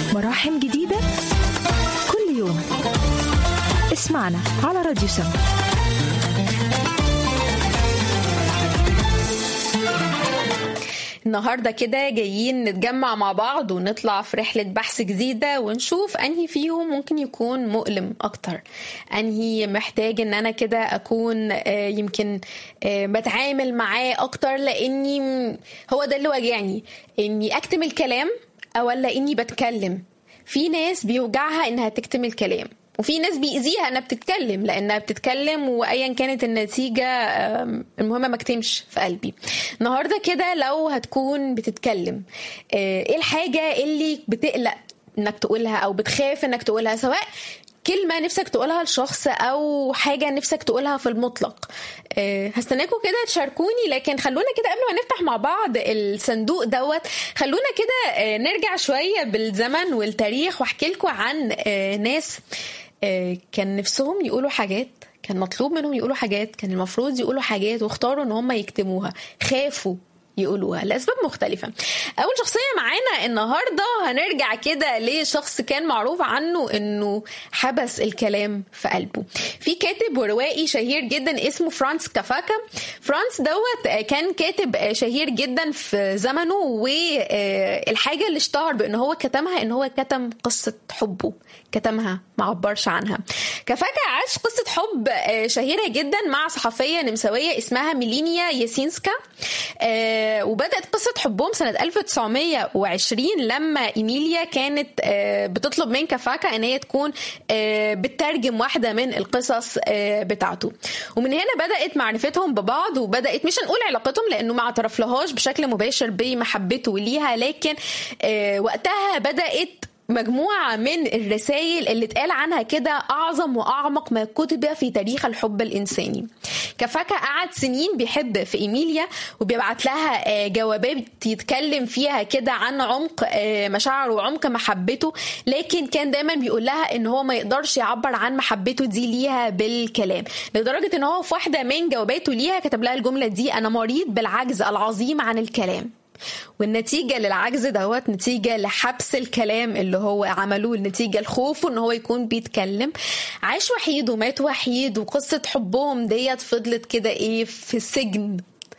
مراحم جديدة كل يوم اسمعنا على راديو سما النهاردة كده جايين نتجمع مع بعض ونطلع في رحلة بحث جديدة ونشوف أنهي فيهم ممكن يكون مؤلم أكتر أنهي محتاج أن أنا كده أكون آه، يمكن آه، بتعامل معاه أكتر لأني م- هو ده اللي واجعني أني أكتم الكلام أو ولا أني بتكلم في ناس بيوجعها انها تكتم الكلام وفي ناس بيأذيها انها بتتكلم لانها بتتكلم وايا كانت النتيجه آم، المهم ما اكتمش في قلبي النهارده كده لو هتكون بتتكلم آه، ايه الحاجه اللي بتقلق انك تقولها او بتخاف انك تقولها سواء كلمة نفسك تقولها لشخص أو حاجة نفسك تقولها في المطلق أه هستناكم كده تشاركوني لكن خلونا كده قبل ما نفتح مع بعض الصندوق دوت خلونا كده أه نرجع شوية بالزمن والتاريخ واحكي لكم عن أه ناس أه كان نفسهم يقولوا حاجات كان مطلوب منهم يقولوا حاجات كان المفروض يقولوا حاجات واختاروا ان هم يكتموها خافوا يقولوها لاسباب مختلفه اول شخصيه معانا النهارده هنرجع كده لشخص كان معروف عنه انه حبس الكلام في قلبه في كاتب وروائي شهير جدا اسمه فرانس كافاكا فرانس دوت كان كاتب شهير جدا في زمنه والحاجه اللي اشتهر بان هو كتمها ان هو كتم قصه حبه كتمها ما عبرش عنها كافاكا عاش قصه حب شهيره جدا مع صحفيه نمساويه اسمها ميلينيا ياسينسكا آه، وبدات قصه حبهم سنه 1920 لما ايميليا كانت آه، بتطلب من كافاكا ان هي تكون آه، بتترجم واحده من القصص آه، بتاعته ومن هنا بدات معرفتهم ببعض وبدات مش هنقول علاقتهم لانه ما اعترفلهاش بشكل مباشر بمحبته ليها لكن آه، وقتها بدات مجموعة من الرسائل اللي اتقال عنها كده أعظم وأعمق ما كتب في تاريخ الحب الإنساني كفاكا قعد سنين بيحب في إيميليا وبيبعت لها آه، جوابات يتكلم فيها كده عن عمق آه، مشاعره وعمق محبته لكن كان دايما بيقول لها ان هو ما يقدرش يعبر عن محبته دي ليها بالكلام لدرجة ان هو في واحدة من جواباته ليها كتب لها الجملة دي أنا مريض بالعجز العظيم عن الكلام والنتيجة للعجز دوت نتيجة لحبس الكلام اللي هو عمله النتيجة لخوفه ان هو يكون بيتكلم عاش وحيد ومات وحيد وقصة حبهم ديت فضلت كده ايه في السجن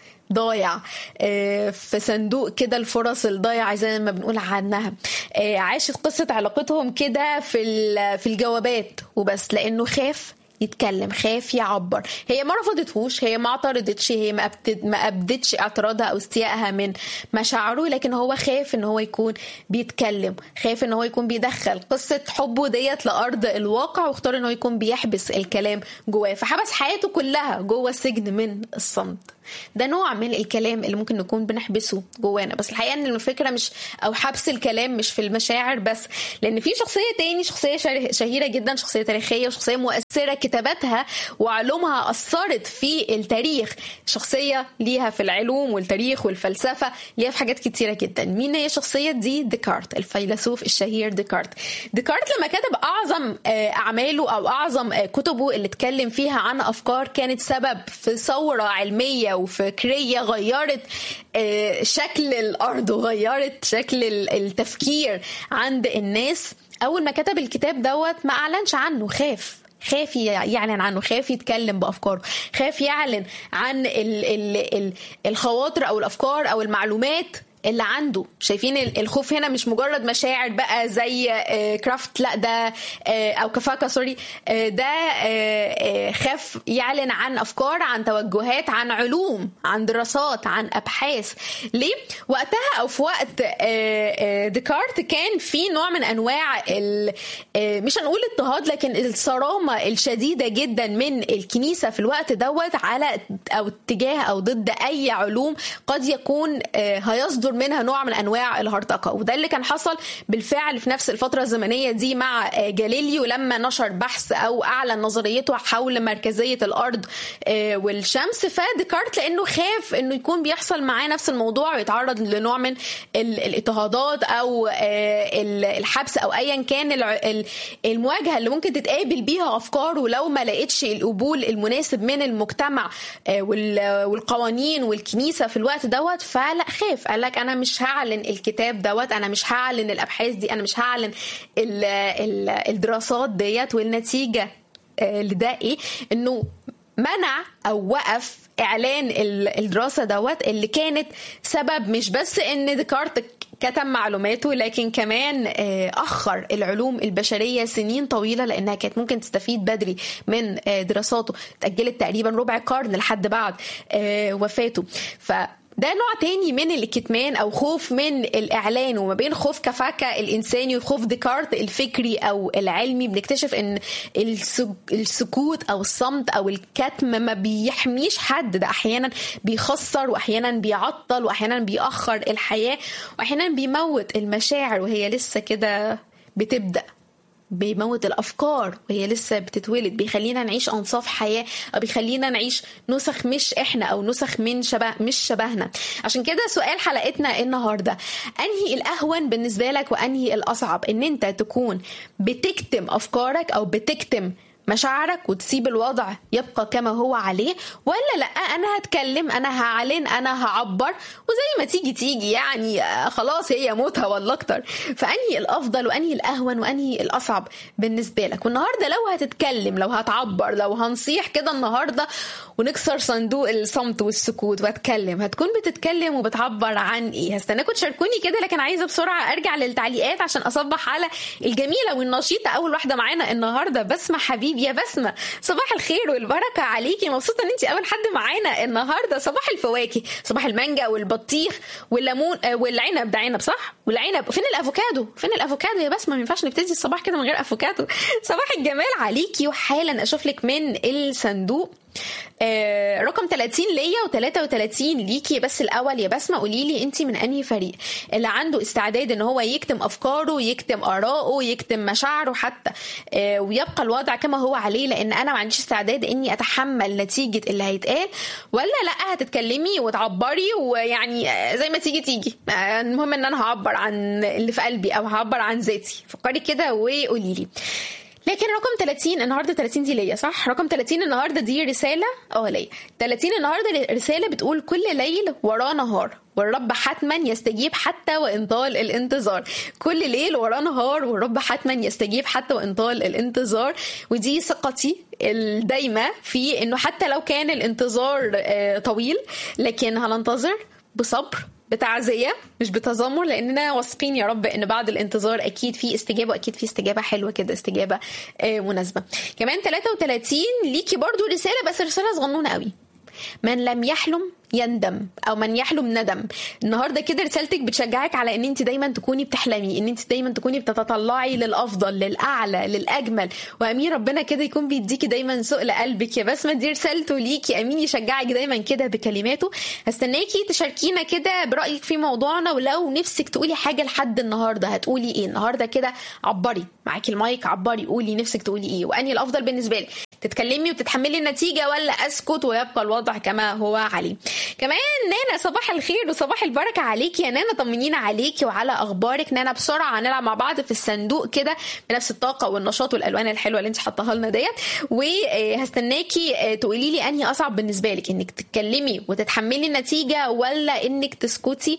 ضايع آه، في صندوق كده الفرص الضايعة زي ما بنقول عنها آه، عاشت قصة علاقتهم كده في ال- في الجوابات وبس لأنه خاف يتكلم خاف يعبر هي ما رفضتهوش هي ما اعترضتش هي ما أبتد ما ابدتش اعتراضها او استيائها من مشاعره لكن هو خاف ان هو يكون بيتكلم خاف ان هو يكون بيدخل قصه حبه ديت لارض الواقع واختار ان هو يكون بيحبس الكلام جواه فحبس حياته كلها جوه سجن من الصمت ده نوع من الكلام اللي ممكن نكون بنحبسه جوانا بس الحقيقه ان الفكره مش او حبس الكلام مش في المشاعر بس لان في شخصيه تاني شخصيه شره- شهيره جدا شخصيه تاريخيه وشخصيه مؤثره كتاباتها وعلومها اثرت في التاريخ شخصيه ليها في العلوم والتاريخ والفلسفه ليها في حاجات كتيره جدا مين هي الشخصيه دي ديكارت الفيلسوف الشهير ديكارت ديكارت لما كتب اعظم آه، اعماله او اعظم آه، كتبه اللي اتكلم فيها عن افكار كانت سبب في ثوره علميه وفكريه غيرت آه، شكل الارض وغيرت شكل ال- التفكير عند الناس اول ما كتب الكتاب دوت ما اعلنش عنه خاف خاف يعلن عنه خاف يتكلم بافكاره خاف يعلن عن ال ال ال الخواطر او الافكار او المعلومات اللي عنده شايفين ال- الخوف هنا مش مجرد مشاعر بقى زي آه، كرافت لا ده آه، او كفاكا سوري آه، ده آه، آه، خاف يعلن عن افكار عن توجهات عن علوم عن دراسات عن ابحاث ليه وقتها او في وقت آه، آه، ديكارت كان في نوع من انواع ال- آه، مش هنقول اضطهاد لكن الصرامه الشديده جدا من الكنيسه في الوقت دوت على او اتجاه او ضد اي علوم قد يكون آه، هيصدر منها نوع من انواع الهرطقه وده اللي كان حصل بالفعل في نفس الفتره الزمنيه دي مع آه، جاليليو لما نشر بحث او اعلن نظريته حول مركزيه الارض آه، والشمس فديكارت لانه خاف انه يكون بيحصل معاه نفس الموضوع ويتعرض لنوع من ال- الاضطهادات او آه، ال- الحبس او ايا كان الع- ال- المواجهه اللي ممكن تتقابل بيها افكاره لو ما لقيتش القبول المناسب من المجتمع آه، وال- والقوانين والكنيسه في الوقت دوت فلا خاف قال لك انا مش هعلن الكتاب دوت انا مش هعلن الابحاث دي انا مش هعلن ال ال الدراسات ديت والنتيجه لده ايه انه منع او وقف اعلان الدراسه دوت اللي كانت سبب مش بس ان ديكارت كتم معلوماته لكن كمان اخر العلوم البشريه سنين طويله لانها كانت ممكن تستفيد بدري من دراساته اتاجلت تقريبا ربع قرن لحد بعد وفاته ف ده نوع تاني من الكتمان او خوف من الاعلان وما بين خوف كفاكا الانساني وخوف ديكارت الفكري او العلمي بنكتشف ان السكوت او الصمت او الكتم ما بيحميش حد ده احيانا بيخسر واحيانا بيعطل واحيانا بيأخر الحياه واحيانا بيموت المشاعر وهي لسه كده بتبدأ بيموت الافكار وهي لسه بتتولد بيخلينا نعيش انصاف حياه او بيخلينا نعيش نسخ مش احنا او نسخ من شبه مش شبهنا عشان كده سؤال حلقتنا النهارده انهي الاهون بالنسبه لك وانهي الاصعب ان انت تكون بتكتم افكارك او بتكتم مشاعرك وتسيب الوضع يبقى كما هو عليه ولا لا انا هتكلم انا هعلن انا هعبر وزي ما تيجي تيجي يعني خلاص هي موتها ولا اكتر فانهي الافضل وانهي الاهون وانهي الاصعب بالنسبه لك والنهارده لو هتتكلم لو هتعبر لو هنصيح كده النهارده ونكسر صندوق الصمت والسكوت واتكلم هتكون بتتكلم وبتعبر عن ايه هستناكم تشاركوني كده لكن عايزه بسرعه ارجع للتعليقات عشان اصبح على الجميله والنشيطه اول واحده معانا النهارده بسمه حبيبي يا بسمة صباح الخير والبركة عليكي مبسوطة ان انت اول حد معانا النهاردة صباح الفواكه صباح المانجا والبطيخ والليمون والعنب ده عنب صح والعنب فين الافوكادو فين الافوكادو يا بسمة ما ينفعش نبتدي الصباح كده من غير افوكادو صباح الجمال عليكي وحالا اشوف لك من الصندوق آه رقم 30 ليا و33 ليكي بس الاول يا بسمه قولي لي انت من انهي فريق اللي عنده استعداد ان هو يكتم افكاره يكتم اراءه يكتم مشاعره حتى آه ويبقى الوضع كما هو عليه لان انا ما عنديش استعداد اني اتحمل نتيجه اللي هيتقال ولا لا هتتكلمي وتعبري ويعني زي ما تيجي تيجي آه المهم ان انا هعبر عن اللي في قلبي او هعبر عن ذاتي فكري كده وقولي لي لكن رقم 30 النهارده 30 دي ليا صح رقم 30 النهارده دي رساله اه ليا 30 النهارده رساله بتقول كل ليل وراه نهار والرب حتما يستجيب حتى وان طال الانتظار كل ليل وراه نهار والرب حتما يستجيب حتى وان طال الانتظار ودي ثقتي الدايمه في انه حتى لو كان الانتظار طويل لكن هننتظر بصبر بتعزيه مش بتذمر لاننا واثقين يا رب ان بعد الانتظار اكيد في استجابه واكيد في استجابه حلوه كده استجابه مناسبه كمان 33 ليكي برضو رساله بس رساله صغنونه قوي من لم يحلم يندم او من يحلم ندم النهارده كده رسالتك بتشجعك على ان انت دايما تكوني بتحلمي ان انت دايما تكوني بتتطلعي للافضل للاعلى للاجمل وامين ربنا كده يكون بيديكي دايما سؤل قلبك يا بسمه دي رسالته ليكي امين يشجعك دايما كده بكلماته هستناكي تشاركينا كده برايك في موضوعنا ولو نفسك تقولي حاجه لحد النهارده هتقولي ايه النهارده كده عبري معاكي المايك عبري قولي نفسك تقولي ايه وانهي الافضل بالنسبه لك تتكلمي وتتحملي النتيجه ولا اسكت ويبقى الوضع كما هو عليه كمان نانا صباح الخير وصباح البركه عليكي يا نانا طمنينا عليكي وعلى اخبارك نانا بسرعه هنلعب مع بعض في الصندوق كده بنفس الطاقه والنشاط والالوان الحلوه اللي انت حطاها لنا ديت وهستناكي تقولي لي انهي اصعب بالنسبه لك انك تتكلمي وتتحملي النتيجه ولا انك تسكتي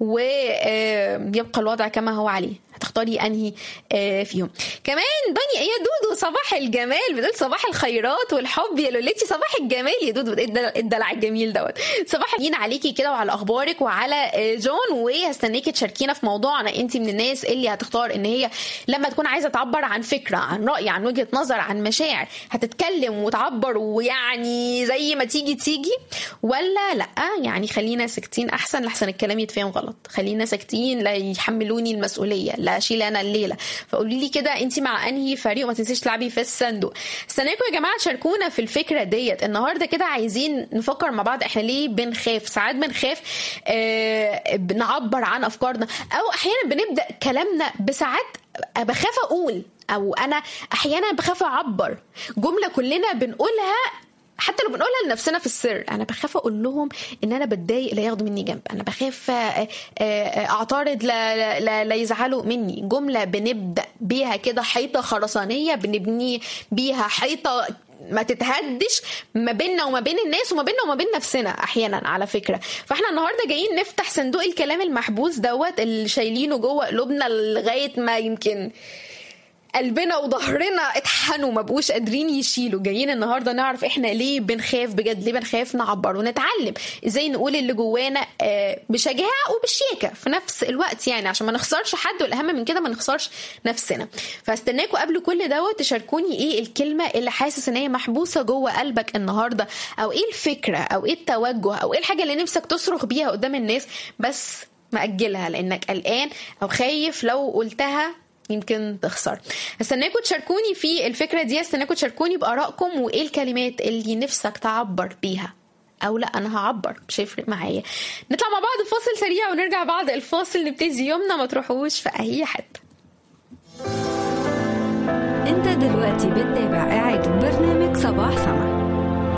ويبقى الوضع كما هو عليه هتختاري انهي فيهم كمان بني يا دودو صباح الجمال بتقول صباح الخيرات والحب يا لولتي صباح الجمال يا دودو ايه الدلع الجميل دوت صباح الخير عليكي كده وعلى اخبارك وعلى جون وهستناكي تشاركينا في موضوعنا انت من الناس اللي هتختار ان هي لما تكون عايزه تعبر عن فكره عن راي عن وجهه نظر عن مشاعر هتتكلم وتعبر ويعني زي ما تيجي تيجي ولا لا يعني خلينا ساكتين احسن لحسن الكلام يتفهم غلط خلينا ساكتين لا يحملوني المسؤوليه لا اشيل انا الليله فقولي لي كده انت مع انهي فريق وما تنسيش تلعبي في الصندوق استناكم يا جماعه تشاركونا في الفكره ديت النهارده كده عايزين نفكر مع بعض احنا ليه بنخاف ساعات بنخاف آه بنعبر عن افكارنا او احيانا بنبدا كلامنا بساعات بخاف اقول او انا احيانا بخاف اعبر جمله كلنا بنقولها حتى لو بنقولها لنفسنا في السر انا بخاف اقول لهم ان انا بتضايق لا ياخدوا مني جنب انا بخاف اعترض لا, لا, لا يزعلوا مني جمله بنبدا بيها كده حيطه خرسانيه بنبني بيها حيطه ما تتهدش ما بيننا وما بين الناس وما بيننا وما بين نفسنا احيانا على فكره فاحنا النهارده جايين نفتح صندوق الكلام المحبوس دوت اللي شايلينه جوه قلوبنا لغايه ما يمكن قلبنا وظهرنا اتحنوا ما بقوش قادرين يشيلوا جايين النهارده نعرف احنا ليه بنخاف بجد ليه بنخاف نعبر ونتعلم ازاي نقول اللي جوانا بشجاعه وبشياكه في نفس الوقت يعني عشان ما نخسرش حد والاهم من كده ما نخسرش نفسنا فاستناكم قبل كل دوت تشاركوني ايه الكلمه اللي حاسس ان هي محبوسه جوه قلبك النهارده او ايه الفكره او ايه التوجه او ايه الحاجه اللي نفسك تصرخ بيها قدام الناس بس مأجلها لانك قلقان او خايف لو قلتها يمكن تخسر استناكم تشاركوني في الفكره دي استناكم تشاركوني بارائكم وايه الكلمات اللي نفسك تعبر بيها او لا انا هعبر مش هيفرق معايا نطلع مع بعض فاصل سريع ونرجع بعد الفاصل نبتدي يومنا ما تروحوش في اي حته انت دلوقتي بتتابع اعاده برنامج صباح سما